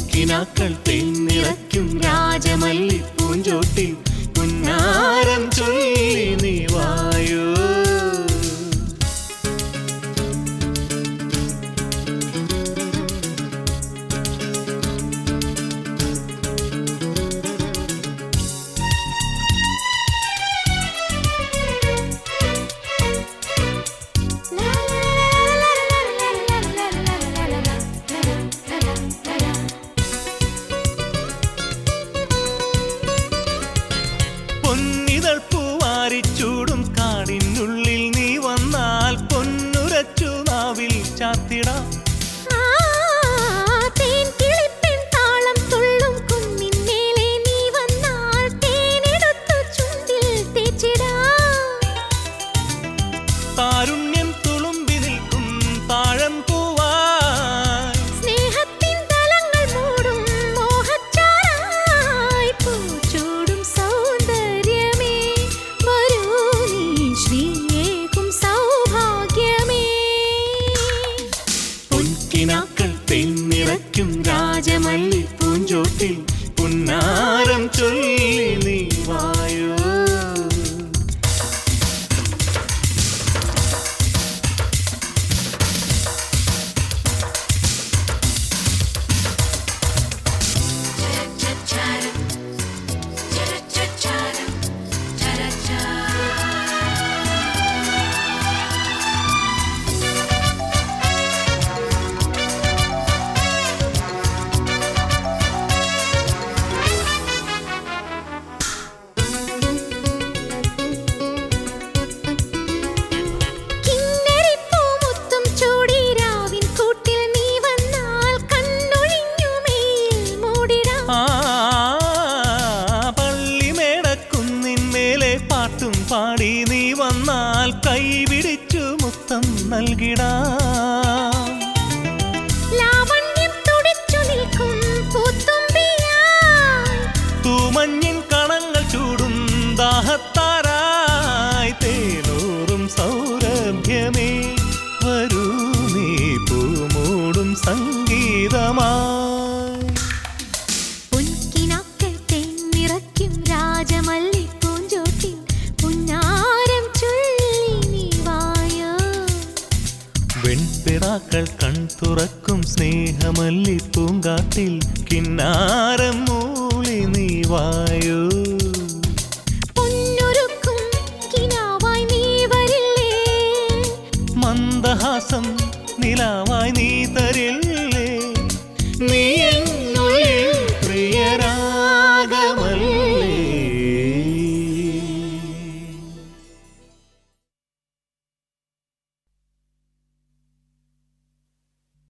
പൊൻകിനാക്കൾ തെന്നിറയ്ക്കും രാജമല്ലി പൂഞ്ചോട്ടിൽ പുന്നാരം ചൊല്ലി നീ വായോ പൊന്നിതൾ പൂവാരിച്ചൂടും കാടിനുള്ളിൽ നീ വന്നാൽ പൊന്നുരച്ചു നാവിൽ ചാത്തിടാം ആ തേൻ കിളിപ്പെൺ താളം തുള്ളും കുന്നിൻ മേലെ നീ വന്നാൽ തേനെടുത്തു ചുണ്ടിൽ തേച്ചിടാം താരുണ്യം തുളുമ്പി നിൽക്കും താഴം പൂവായി സ്നേഹത്തിൻ തലങ്ങൾ മൂടും മോഹച്ചാറായി പൂച്ചൂടും സൗന്ദര്യമേ വരൂ നീ ശ്രീയേകും സൗഭാഗ്യമേ പൊൻകിനാക്കൾ തെന്നിറയ്ക്കും രാജമല്ലി പൂഞ്ചോട്ടിൽ പുന്നാരം ചൊല്ലി നീ വായോ കിന്നരിപ്പൂമുത്തും ചൂടി രാവിൻ കൂട്ടിൽ നീ വന്നാൽ കണ്ണൊഴിഞ്ഞു മേൽ മൂടിടാം ആ പള്ളിമേടക്കുന്നിൻ മേലെ പാട്ടും പാടി നീ വന്നാൽ കൈപിടിച്ചു മുത്തം നൽകിടാം ലാവണ്യം തുടിച്ചു നിൽക്കും പൂത്തുമ്പിയായി തൂമഞ്ഞിൻ കണങ്ങൾ ചൂടും ദാഹത്താരായി തേനൂറും സൗരഭ്യമേ വരൂ നീ പൂമൂടും സംഗീതമായി പൊൻകിനാക്കൾ തെന്നിറയ്ക്കും രാജമല്ലി പൂഞ്ചോട്ടിൽ പുന്നാരം ചൊല്ലി നീ വായോ വെൺപിറാക്കൾ കൺ തുറക്കും സ്നേഹമല്ലി പൂങ്കാട്ടിൽ കിന്നാരം മൂളി നീ വായോ പൊന്നൊരുക്കും കിനാവായി നീ വരില്ലേ മന്ദഹാസം നിലാവായി നീ തരി